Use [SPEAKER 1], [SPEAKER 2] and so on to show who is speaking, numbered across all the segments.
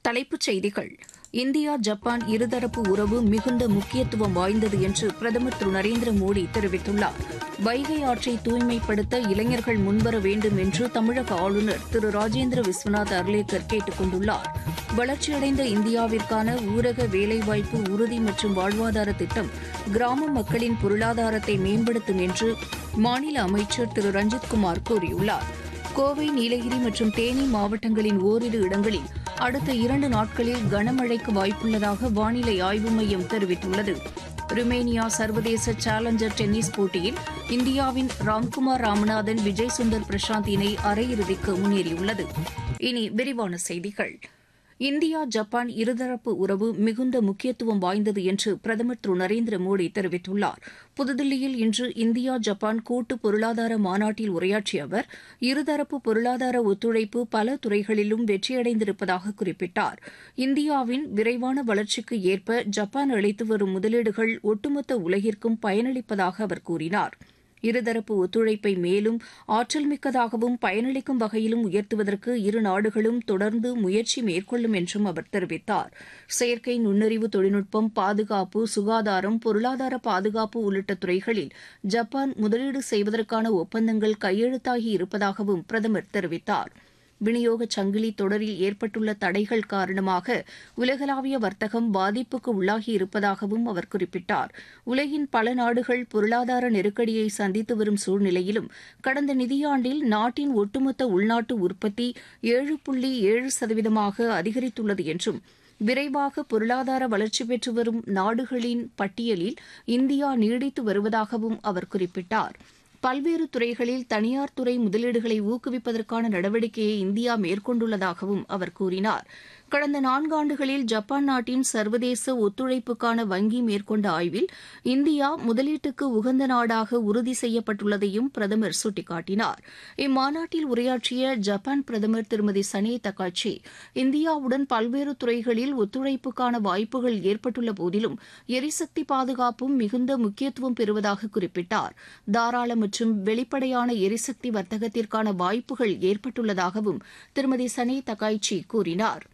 [SPEAKER 1] தலைப்புச் செய்திகள் India Japan இருதரப்பு உறவு மிகுந்த முக்கியத்துவம் வாய்ந்தது என்று பிரதமர் திரு நரேந்திர மோடி தெரிவித்துள்ளார் வைகை ஆற்றை தூய்மைப்படுத்த இளைஞர்கள் முன்வர வேண்டும் என்று தமிழக ஆளுநர் திரு ராஜேந்திர விஸ்வநாத் அர்லேக்கர் கேட்டுக் கொண்டுள்ளார் வளர்ச்சியடைந்த இந்தியாவிற்கான ஊரக வேலைவாய்ப்பு உறுதி மற்றும் வாழ்வாதார திட்டம் கிராம மக்களின் பொருளாதாரத்தை மேம்படுத்தும் என்று மாநில அமைச்சர் திரு ரஞ்சித்குமார் கூறியுள்ளார் கோவை நீலகிரி மற்றும் தேனி மாவட்டங்களின் ஓரிரு இடங்களில் அடுத்த இரண்டு நாட்களில் கனமழைக்கு வாய்ப்புள்ளதாக வானிலை ஆய்வு மையம் தெரிவித்துள்ளது ருமேனியா சர்வதேச சேலஞ்சர் டென்னிஸ் போட்டியில் இந்தியாவின் ராம்குமார் ராமநாதன் விஜய் சுந்தர் பிரசாந்த் இணை அரையிறுதிக்கு முன்னேறியுள்ளது இனி விரிவான செய்திகள் இந்தியா ஜப்பான் இருதரப்பு உறவு மிகுந்த முக்கியத்துவம் வாய்ந்தது என்று பிரதமர் திரு நரேந்திர மோடி தெரிவித்துள்ளார் புதுதில்லியில் இன்று இந்தியா ஜப்பான் கூட்டு பொருளாதார மாநாட்டில் உரையாற்றிய அவர் இருதரப்பு பொருளாதார ஒத்துழைப்பு பல துறைகளிலும் வெற்றியடைந்திருப்பதாக குறிப்பிட்டார் இந்தியாவின் விரைவான வளர்ச்சிக்கு ஏற்ப ஜப்பான் அளித்து வரும் முதலீடுகள் ஒட்டுமொத்த உலகிற்கும் பயனளிப்பதாக அவர் கூறினார் இருதரப்பு ஒத்துழைப்பை மேலும் ஆற்றல் மிக்கதாகவும் பயனளிக்கும் வகையிலும் உயர்த்துவதற்கு இரு நாடுகளும் தொடர்ந்து முயற்சி மேற்கொள்ளும் என்றும் அவர் தெரிவித்தார் செயற்கை நுண்ணறிவு தொழில்நுட்பம் பாதுகாப்பு சுகாதாரம் பொருளாதார பாதுகாப்பு உள்ளிட்ட துறைகளில் ஜப்பான் முதலீடு செய்வதற்கான ஒப்பந்தங்கள் கையெழுத்தாகி இருப்பதாகவும் பிரதமர் தெரிவித்தார் விநியோக சங்கிலி தொடரில் ஏற்பட்டுள்ள தடைகள் காரணமாக உலகளாவிய வர்த்தகம் பாதிப்புக்கு உள்ளாகி இருப்பதாகவும் அவர் குறிப்பிட்டார் உலகின் பல நாடுகள் பொருளாதார நெருக்கடியை சந்தித்து வரும் சூழ்நிலையிலும் கடந்த நிதியாண்டில் நாட்டின் ஒட்டுமொத்த உள்நாட்டு உற்பத்தி ஏழு புள்ளி ஏழு சதவீதமாக அதிகரித்துள்ளது என்றும் விரைவாக பொருளாதார வளர்ச்சி பெற்று வரும் நாடுகளின் பட்டியலில் இந்தியா நீடித்து வருவதாகவும் அவர் குறிப்பிட்டார் பல்வேறு துறைகளில் தனியார் துறை முதலீடுகளை ஊக்குவிப்பதற்கான நடவடிக்கையை இந்தியா மேற்கொண்டுள்ளதாகவும் அவர் கூறினார் கடந்த நான்காண்டுகளில் ஜப்பான் நாட்டின் சர்வதேச ஒத்துழைப்புக்கான வங்கி மேற்கொண்ட ஆய்வில் இந்தியா முதலீட்டுக்கு உகந்த நாடாக உறுதி செய்யப்பட்டுள்ளதையும் பிரதமர் சுட்டிக்காட்டினார் இம்மாநாட்டில் உரையாற்றிய ஜப்பான் பிரதமர் திருமதி சனே தக்காச்சி இந்தியாவுடன் பல்வேறு துறைகளில் ஒத்துழைப்புக்கான வாய்ப்புகள் ஏற்பட்டுள்ள போதிலும் எரிசக்தி பாதுகாப்பும் மிகுந்த முக்கியத்துவம் பெறுவதாக குறிப்பிட்டார் தாராள மற்றும் வெளிப்படையான எரிசக்தி வர்த்தகத்திற்கான வாய்ப்புகள் ஏற்பட்டுள்ளதாகவும் திருமதி சனே தக்காய்ச்சி கூறினார்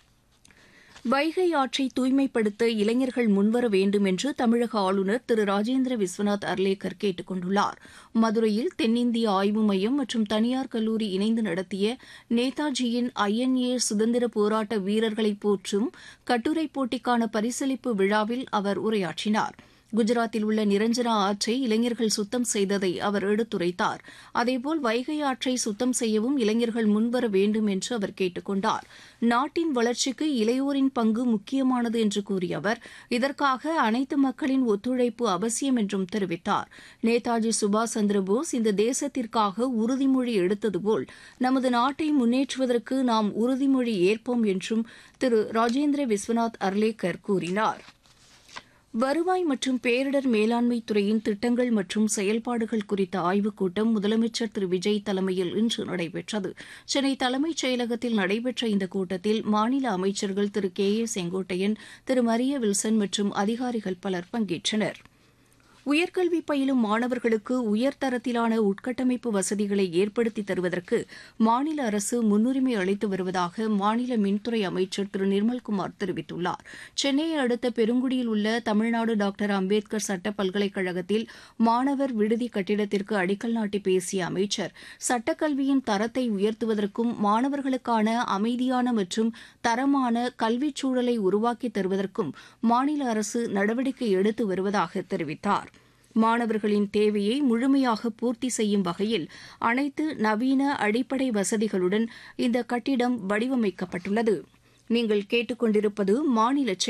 [SPEAKER 1] வைகை ஆற்றை தூய்மைப்படுத்த இளைஞர்கள் முன்வர வேண்டும் என்று தமிழக ஆளுநர் திரு ராஜேந்திர விஸ்வநாத் அர்லேக்கர் கேட்டுக் கொண்டுள்ளார் மதுரையில் தென்னிந்திய ஆய்வு மையம் மற்றும் தனியார் கல்லூரி இணைந்து நடத்திய நேதாஜியின் ஐஎன்ஏ சுதந்திர போராட்ட வீரர்களை போற்றும் கட்டுரைப் போட்டிக்கான பரிசளிப்பு விழாவில் அவர் உரையாற்றினார் குஜராத்தில் உள்ள நிரஞ்சனா ஆற்றை இளைஞர்கள் சுத்தம் செய்ததை அவர் எடுத்துரைத்தார் அதேபோல் வைகை ஆற்றை சுத்தம் செய்யவும் இளைஞர்கள் முன்வர வேண்டும் என்று அவர் கேட்டுக் கொண்டார் நாட்டின் வளர்ச்சிக்கு இளையோரின் பங்கு முக்கியமானது என்று கூறிய அவர் இதற்காக அனைத்து மக்களின் ஒத்துழைப்பு அவசியம் என்றும் தெரிவித்தார் நேதாஜி சுபாஷ் சந்திரபோஸ் இந்த தேசத்திற்காக உறுதிமொழி எடுத்ததுபோல் நமது நாட்டை முன்னேற்றுவதற்கு நாம் உறுதிமொழி ஏற்போம் என்றும் திரு ராஜேந்திர விஸ்வநாத் அர்லேக்கர் கூறினார் வருவாய் மற்றும் பேரிடர் மேலாண்மை துறையின் திட்டங்கள் மற்றும் செயல்பாடுகள் குறித்த ஆய்வுக் கூட்டம் முதலமைச்சர் திரு விஜய் தலைமையில் இன்று நடைபெற்றது சென்னை தலைமைச் செயலகத்தில் நடைபெற்ற இந்த கூட்டத்தில் மாநில அமைச்சர்கள் திரு கே ஏ செங்கோட்டையன் திரு மரிய வில்சன் மற்றும் அதிகாரிகள் பலர் பங்கேற்றனர் உயர்கல்வி பயிலும் மாணவர்களுக்கு உயர்தரத்திலான உட்கட்டமைப்பு வசதிகளை ஏற்படுத்தி தருவதற்கு மாநில அரசு முன்னுரிமை அளித்து வருவதாக மாநில மின்துறை அமைச்சர் திரு நிர்மல்குமார் தெரிவித்துள்ளார் சென்னையை அடுத்த பெருங்குடியில் உள்ள தமிழ்நாடு டாக்டர் அம்பேத்கர் சட்ட பல்கலைக்கழகத்தில் மாணவர் விடுதி கட்டிடத்திற்கு அடிக்கல் நாட்டி பேசிய அமைச்சர் சட்டக்கல்வியின் தரத்தை உயர்த்துவதற்கும் மாணவர்களுக்கான அமைதியான மற்றும் தரமான கல்விச் சூழலை உருவாக்கி தருவதற்கும் மாநில அரசு நடவடிக்கை எடுத்து வருவதாக தெரிவித்தார் மாணவர்களின் தேவையை முழுமையாக பூர்த்தி செய்யும் வகையில் அனைத்து நவீன அடிப்படை வசதிகளுடன் இந்த கட்டிடம் வடிவமைக்கப்பட்டுள்ளது நீங்கள் கேட்டுக்கொண்டிருப்பது மாநில